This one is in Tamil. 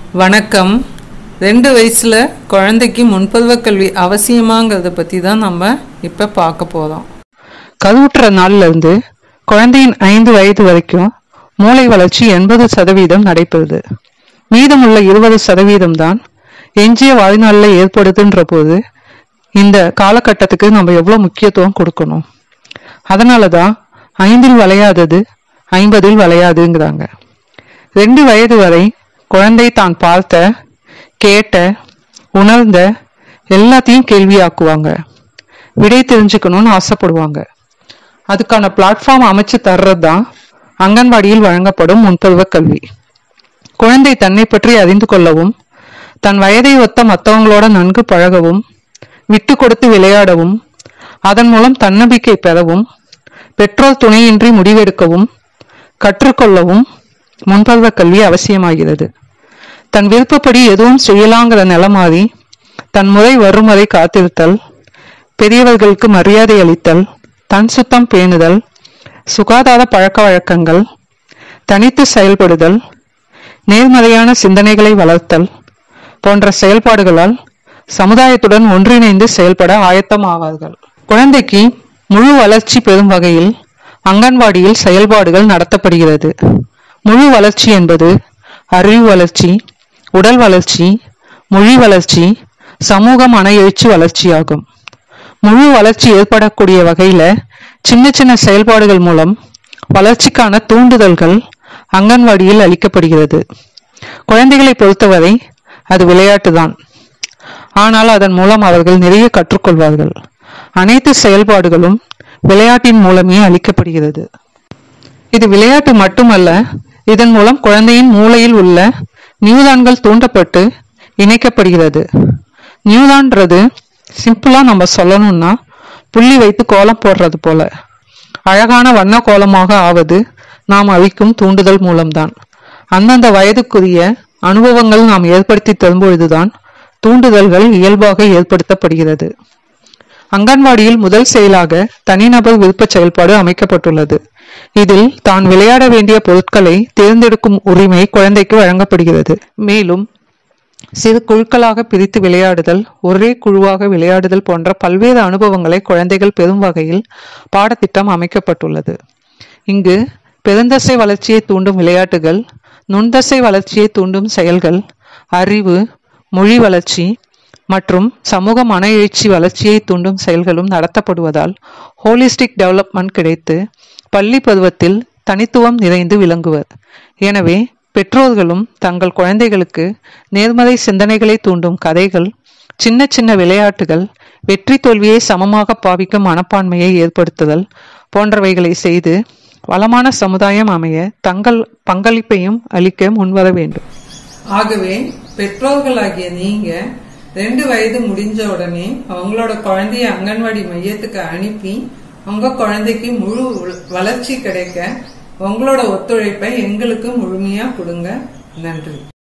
வணக்கம் ரெண்டு வயசில் குழந்தைக்கு முன்பருவ கல்வி அவசியமாங்கிறத பற்றி தான் நம்ம இப்போ பார்க்க போகிறோம் கருவுற்ற நாள்ல இருந்து குழந்தையின் ஐந்து வயது வரைக்கும் மூளை வளர்ச்சி எண்பது சதவீதம் நடைபெறுது மீதமுள்ள இருபது சதவீதம் தான் எஞ்சிய வாழ்நாளில் ஏற்படுதுன்ற போது இந்த காலகட்டத்துக்கு நம்ம எவ்வளோ முக்கியத்துவம் கொடுக்கணும் அதனால தான் ஐந்தில் வளையாதது ஐம்பதில் வளையாதுங்கிறாங்க ரெண்டு வயது வரை குழந்தை தான் பார்த்த கேட்ட உணர்ந்த எல்லாத்தையும் கேள்வியாக்குவாங்க விடை தெரிஞ்சுக்கணும்னு ஆசைப்படுவாங்க அதுக்கான பிளாட்ஃபார்ம் அமைச்சு தர்றது தான் அங்கன்வாடியில் வழங்கப்படும் முன்பருவ கல்வி குழந்தை தன்னை பற்றி அறிந்து கொள்ளவும் தன் வயதை ஒத்த மற்றவங்களோட நன்கு பழகவும் விட்டு கொடுத்து விளையாடவும் அதன் மூலம் தன்னம்பிக்கை பெறவும் பெற்றோர் துணையின்றி முடிவெடுக்கவும் கற்றுக்கொள்ளவும் முன்பருவ கல்வி அவசியமாகிறது தன் விருப்பப்படி எதுவும் செய்யலாங்கிற நிலை மாறி தன் முறை வரும் வரை காத்திருத்தல் பெரியவர்களுக்கு மரியாதை அளித்தல் தன் சுத்தம் பேணுதல் சுகாதார பழக்க வழக்கங்கள் தனித்து செயல்படுதல் நேர்மறையான சிந்தனைகளை வளர்த்தல் போன்ற செயல்பாடுகளால் சமுதாயத்துடன் ஒன்றிணைந்து செயல்பட ஆயத்தமாவார்கள் குழந்தைக்கு முழு வளர்ச்சி பெறும் வகையில் அங்கன்வாடியில் செயல்பாடுகள் நடத்தப்படுகிறது முழு வளர்ச்சி என்பது அறிவு வளர்ச்சி உடல் வளர்ச்சி மொழி வளர்ச்சி சமூக மன எழுச்சி வளர்ச்சியாகும் முழு வளர்ச்சி ஏற்படக்கூடிய வகையில சின்ன சின்ன செயல்பாடுகள் மூலம் வளர்ச்சிக்கான தூண்டுதல்கள் அங்கன்வாடியில் அளிக்கப்படுகிறது குழந்தைகளை பொறுத்தவரை அது விளையாட்டுதான் ஆனால் அதன் மூலம் அவர்கள் நிறைய கற்றுக்கொள்வார்கள் அனைத்து செயல்பாடுகளும் விளையாட்டின் மூலமே அளிக்கப்படுகிறது இது விளையாட்டு மட்டுமல்ல இதன் மூலம் குழந்தையின் மூளையில் உள்ள நியூரான்கள் தூண்டப்பட்டு இணைக்கப்படுகிறது நியூரான்றது சிம்பிளா நம்ம சொல்லணும்னா புள்ளி வைத்து கோலம் போடுறது போல அழகான வண்ண கோலமாக ஆவது நாம் அளிக்கும் தூண்டுதல் மூலம்தான் அந்தந்த வயதுக்குரிய அனுபவங்கள் நாம் ஏற்படுத்தி தரும்பொழுதுதான் தூண்டுதல்கள் இயல்பாக ஏற்படுத்தப்படுகிறது அங்கன்வாடியில் முதல் செயலாக தனிநபர் விருப்ப செயல்பாடு அமைக்கப்பட்டுள்ளது இதில் தான் விளையாட வேண்டிய பொருட்களை தேர்ந்தெடுக்கும் உரிமை குழந்தைக்கு வழங்கப்படுகிறது மேலும் சிறு குழுக்களாக பிரித்து விளையாடுதல் ஒரே குழுவாக விளையாடுதல் போன்ற பல்வேறு அனுபவங்களை குழந்தைகள் பெறும் வகையில் பாடத்திட்டம் அமைக்கப்பட்டுள்ளது இங்கு பெருந்தசை வளர்ச்சியை தூண்டும் விளையாட்டுகள் நுண்தசை வளர்ச்சியை தூண்டும் செயல்கள் அறிவு மொழி வளர்ச்சி மற்றும் சமூக மன எழுச்சி வளர்ச்சியை தூண்டும் செயல்களும் நடத்தப்படுவதால் ஹோலிஸ்டிக் டெவலப்மெண்ட் கிடைத்து பள்ளி பருவத்தில் தனித்துவம் நிறைந்து விளங்குவர் எனவே பெற்றோர்களும் தங்கள் குழந்தைகளுக்கு நேர்மறை சிந்தனைகளை தூண்டும் கதைகள் சின்ன சின்ன விளையாட்டுகள் வெற்றி தோல்வியை சமமாக பாவிக்கும் மனப்பான்மையை ஏற்படுத்துதல் போன்றவைகளை செய்து வளமான சமுதாயம் அமைய தங்கள் பங்களிப்பையும் அளிக்க முன்வர வேண்டும் ஆகவே பெற்றோர்களாகிய நீங்க ரெண்டு வயது முடிஞ்ச உடனே அவங்களோட குழந்தைய அங்கன்வாடி மையத்துக்கு அனுப்பி உங்க குழந்தைக்கு முழு வளர்ச்சி கிடைக்க உங்களோட ஒத்துழைப்பை எங்களுக்கு முழுமையா கொடுங்க நன்றி